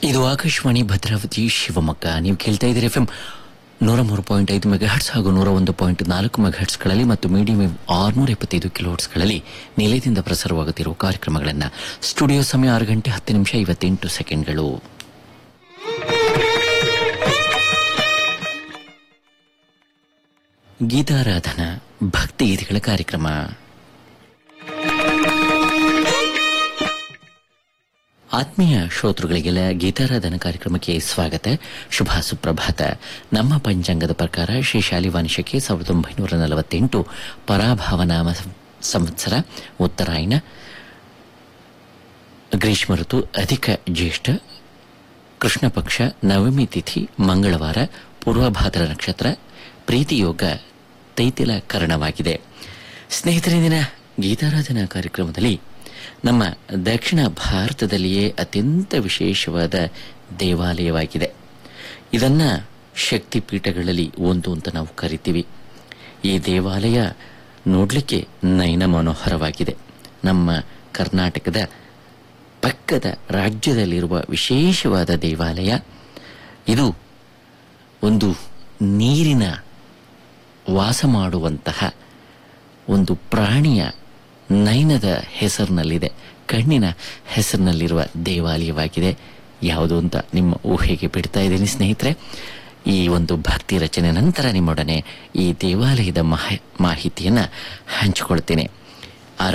ಇದು ಆಕಾಶವಾಣಿ ಭದ್ರಾವತಿ ಶಿವಮೊಗ್ಗ ನೀವು ಕೇಳ್ತಾ ಇದ್ದೀರಿ ಎಫ್ ಎಂ ನೂರ ಮೂರು ಪಾಯಿಂಟ್ ಐದು ಮೆಗಾಹರ್ಟ್ಸ್ ಹಾಗೂ ನೂರ ಒಂದು ಪಾಯಿಂಟ್ ನಾಲ್ಕು ಮೆಗಾಹರ್ಟ್ಸ್ಗಳಲ್ಲಿ ಮತ್ತು ಮೀಡಿಯಂ ವೇವ್ ಆರುನೂರ ಎಪ್ಪತ್ತೈದು ಕಿಲೋಹರ್ಟ್ಸ್ಗಳಲ್ಲಿ ನಿಲಯದಿಂದ ಪ್ರಸಾರವಾಗುತ್ತಿರುವ ಕಾರ್ಯಕ್ರಮಗಳನ್ನು ಸ್ಟುಡಿಯೋ ಸಮಯ ಆರು ಗಂಟೆ ಹತ್ತು ನಿಮಿಷ ಐವತ್ತೆಂಟು ಸೆಕೆಂಡ್ಗಳು ಗೀತಾರಾಧನಾ ಭಕ್ತಿಗೀತೆಗಳ ಕಾರ್ಯಕ್ರಮ ಆತ್ಮೀಯ ಶ್ರೋತೃಗಳಿಗೆಲ್ಲ ಗೀತಾರಾಧನಾ ಕಾರ್ಯಕ್ರಮಕ್ಕೆ ಸ್ವಾಗತ ಶುಭ ಸುಪ್ರಭಾತ ನಮ್ಮ ಪಂಚಾಂಗದ ಪ್ರಕಾರ ಶ್ರೀ ಶಾಲಿವಾನಿಷಕ್ಕೆ ಸಾವಿರದ ಒಂಬೈನೂರ ನಲವತ್ತೆಂಟು ಪರಾಭಾವನಾಮ ಸಂವತ್ಸರ ಉತ್ತರಾಯಣ ಗ್ರೀಷ್ಮ ಋತು ಅಧಿಕ ಜ್ಯೇಷ್ಠ ಕೃಷ್ಣ ಪಕ್ಷ ನವಮಿ ತಿಥಿ ಮಂಗಳವಾರ ಪೂರ್ವಭಾದ್ರ ನಕ್ಷತ್ರ ಪ್ರೀತಿಯೋಗ ತೈತಿಲ ಕರಣವಾಗಿದೆ ಸ್ನೇಹಿತರೆ ದಿನ ಗೀತಾರಾಧನಾ ಕಾರ್ಯಕ್ರಮದಲ್ಲಿ ನಮ್ಮ ದಕ್ಷಿಣ ಭಾರತದಲ್ಲಿಯೇ ಅತ್ಯಂತ ವಿಶೇಷವಾದ ದೇವಾಲಯವಾಗಿದೆ ಇದನ್ನ ಶಕ್ತಿಪೀಠಗಳಲ್ಲಿ ಒಂದು ಅಂತ ನಾವು ಕರಿತೀವಿ ಈ ದೇವಾಲಯ ನೋಡಲಿಕ್ಕೆ ನಯನ ಮನೋಹರವಾಗಿದೆ ನಮ್ಮ ಕರ್ನಾಟಕದ ಪಕ್ಕದ ರಾಜ್ಯದಲ್ಲಿರುವ ವಿಶೇಷವಾದ ದೇವಾಲಯ ಇದು ಒಂದು ನೀರಿನ ವಾಸ ಮಾಡುವಂತಹ ಒಂದು ಪ್ರಾಣಿಯ ನಯನದ ಹೆಸರಿನಲ್ಲಿದೆ ಕಣ್ಣಿನ ಹೆಸರಿನಲ್ಲಿರುವ ದೇವಾಲಯವಾಗಿದೆ ಯಾವುದು ಅಂತ ನಿಮ್ಮ ಊಹೆಗೆ ಬಿಡ್ತಾ ಇದ್ದೀನಿ ಸ್ನೇಹಿತರೆ ಈ ಒಂದು ಭಕ್ತಿ ರಚನೆ ನಂತರ ನಿಮ್ಮೊಡನೆ ಈ ದೇವಾಲಯದ ಮಾಹ ಮಾಹಿತಿಯನ್ನು ಹಂಚಿಕೊಳ್ತೇನೆ